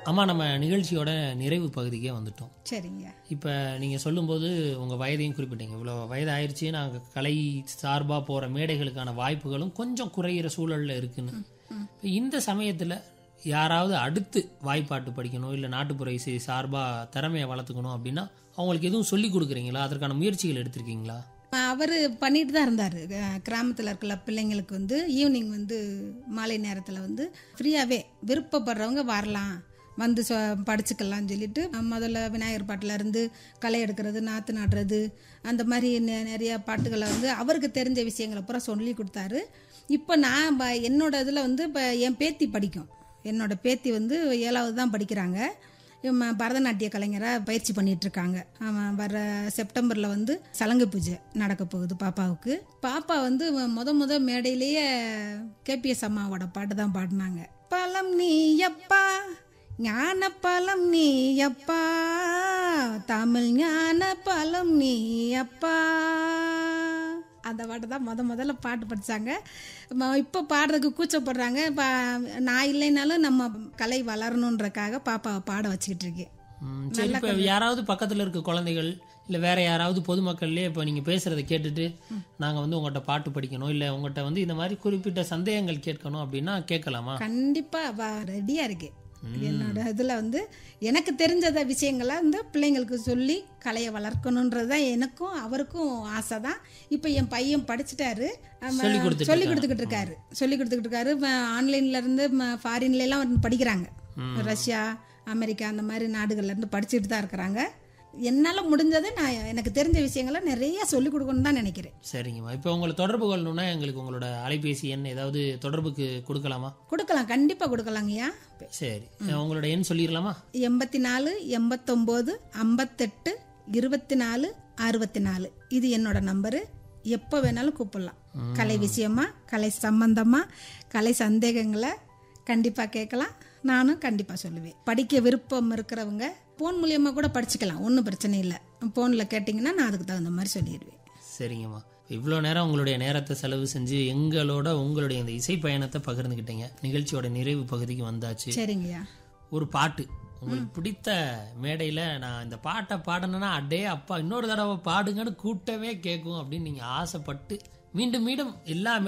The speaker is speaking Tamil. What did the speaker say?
அம்மா நம்ம நிகழ்ச்சியோட நிறைவு பகுதிக்கே வந்துட்டோம் சரிங்க இப்போ நீங்கள் சொல்லும்போது உங்கள் வயதையும் குறிப்பிட்டீங்க இவ்வளோ வயது ஆயிடுச்சு நாங்கள் கலை சார்பாக போகிற மேடைகளுக்கான வாய்ப்புகளும் கொஞ்சம் குறையிற சூழலில் இருக்குன்னு இப்ப இந்த சமயத்தில் யாராவது அடுத்து வாய்ப்பாட்டு படிக்கணும் இல்லை நாட்டுப்புற இசை சார்பாக திறமையை வளர்த்துக்கணும் அப்படின்னா அவங்களுக்கு எதுவும் சொல்லி கொடுக்குறீங்களா அதற்கான முயற்சிகள் எடுத்திருக்கீங்களா அவர் பண்ணிட்டு தான் இருந்தார் கிராமத்தில் இருக்கிற பிள்ளைங்களுக்கு வந்து ஈவினிங் வந்து மாலை நேரத்தில் வந்து ஃப்ரீயாகவே விருப்பப்படுறவங்க வரலாம் வந்து சொ படிச்சுக்கலாம்னு சொல்லிட்டு முதல்ல விநாயகர் பாட்டுல இருந்து களை எடுக்கிறது நாற்று நடுறது அந்த மாதிரி நெ- நிறைய பாட்டுகளை வந்து அவருக்கு தெரிஞ்ச விஷயங்களை பூரா சொல்லி கொடுத்தாரு இப்போ நான் ப- என்னோட இதில் வந்து இப்போ என் பேத்தி படிக்கும் என்னோட பேத்தி வந்து ஏழாவது தான் படிக்கிறாங்க இவன் பரதநாட்டிய கலைஞராக பயிற்சி பண்ணிட்டு இருக்காங்க அவன் வர செப்டம்பரில் வந்து சலங்கை பூஜை நடக்க போகுது பாப்பாவுக்கு பாப்பா வந்து முத முத மேடையிலேயே கேபிஎஸ் அம்மாவோட பாட்டு தான் பாடினாங்க பழம் நீ அப்பா ஞான பழம் நீ அப்பா தமிழ் ஞான பழம் நீ அப்பா அந்த பாட்டு தான் முத முதல்ல பாட்டு படித்தாங்க இப்போ பாடுறதுக்கு கூச்சப்படுறாங்க இப்போ நான் இல்லைனாலும் நம்ம கலை வளரணுன்றக்காக பாப்பாவை பாட வச்சுக்கிட்டு இருக்கேன் ம், சரி இப்போ யாராவது பக்கத்தில் இருக்க குழந்தைகள் இல்லை வேற யாராவது பொதுமக்கள்லேயே இப்போ நீங்கள் பேசுகிறத கேட்டுட்டு நாங்கள் வந்து உங்கள்கிட்ட பாட்டு படிக்கணும் இல்லை உங்கள்கிட்ட வந்து இந்த மாதிரி குறிப்பிட்ட சந்தேகங்கள் கேட்கணும் அப்படின்னா கேட்கலாமா கண்டிப்பாக ரெடியாக இருக்கேன் என்னோட இதில் வந்து எனக்கு தெரிஞ்சத விஷயங்களை வந்து பிள்ளைங்களுக்கு சொல்லி கலையை வளர்க்கணுன்றது தான் எனக்கும் அவருக்கும் ஆசை தான் இப்போ என் பையன் படிச்சுட்டாரு அவன் சொல்லிக் கொடுத்துட்டு சொல்லி கொடுத்துக்கிட்டு இருக்காரு சொல்லி கொடுத்துக்கிட்டு இருக்காரு ஆன்லைன்ல இருந்து ஃபாரின்ல எல்லாம் வந்து படிக்கிறாங்க ரஷ்யா அமெரிக்கா அந்த மாதிரி நாடுகள்ல இருந்து படிச்சுட்டு தான் இருக்கிறாங்க என்னால் முடிஞ்சதை நான் எனக்கு தெரிஞ்ச விஷயங்களை நிறைய சொல்லிக் கொடுக்கணும்னு தான் நினைக்கிறேன் சரிங்கம்மா இப்போ உங்களை தொடர்பு கொள்ளணும்னா எங்களுக்கு உங்களோட அலைபேசி எண் ஏதாவது தொடர்புக்கு கொடுக்கலாமா கொடுக்கலாம் கண்டிப்பாக கொடுக்கலாங்கய்யா சரி உங்களோட எண் சொல்லிடலாமா எண்பத்தி நாலு எண்பத்தொம்போது ஐம்பத்தெட்டு இருபத்தி நாலு அறுபத்தி நாலு இது என்னோட நம்பரு எப்போ வேணாலும் கூப்பிடலாம் கலை விஷயமா கலை சம்பந்தமா கலை சந்தேகங்களை கண்டிப்பாக கேட்கலாம் நானும் கண்டிப்பாக சொல்லுவேன் படிக்க விருப்பம் இருக்கிறவங்க ஃபோன் மூலியமாக கூட படிச்சுக்கலாம் ஒன்றும் பிரச்சனை இல்லை ஃபோனில் கேட்டிங்கன்னா நான் அதுக்கு தகுந்த மாதிரி சொல்லிடுவேன் சரிங்கம்மா இவ்வளோ நேரம் உங்களுடைய நேரத்தை செலவு செஞ்சு எங்களோட உங்களுடைய இந்த இசை பயணத்தை பகிர்ந்துக்கிட்டீங்க நிகழ்ச்சியோட நிறைவு பகுதிக்கு வந்தாச்சு சரிங்கய்யா ஒரு பாட்டு உங்களுக்கு பிடித்த மேடையில் நான் இந்த பாட்டை பாடணுன்னா அடே அப்பா இன்னொரு தடவை பாடுங்கன்னு கூட்டமே கேட்கும் அப்படின்னு நீங்கள் ஆசைப்பட்டு மீண்டும் மீண்டும் எல்லா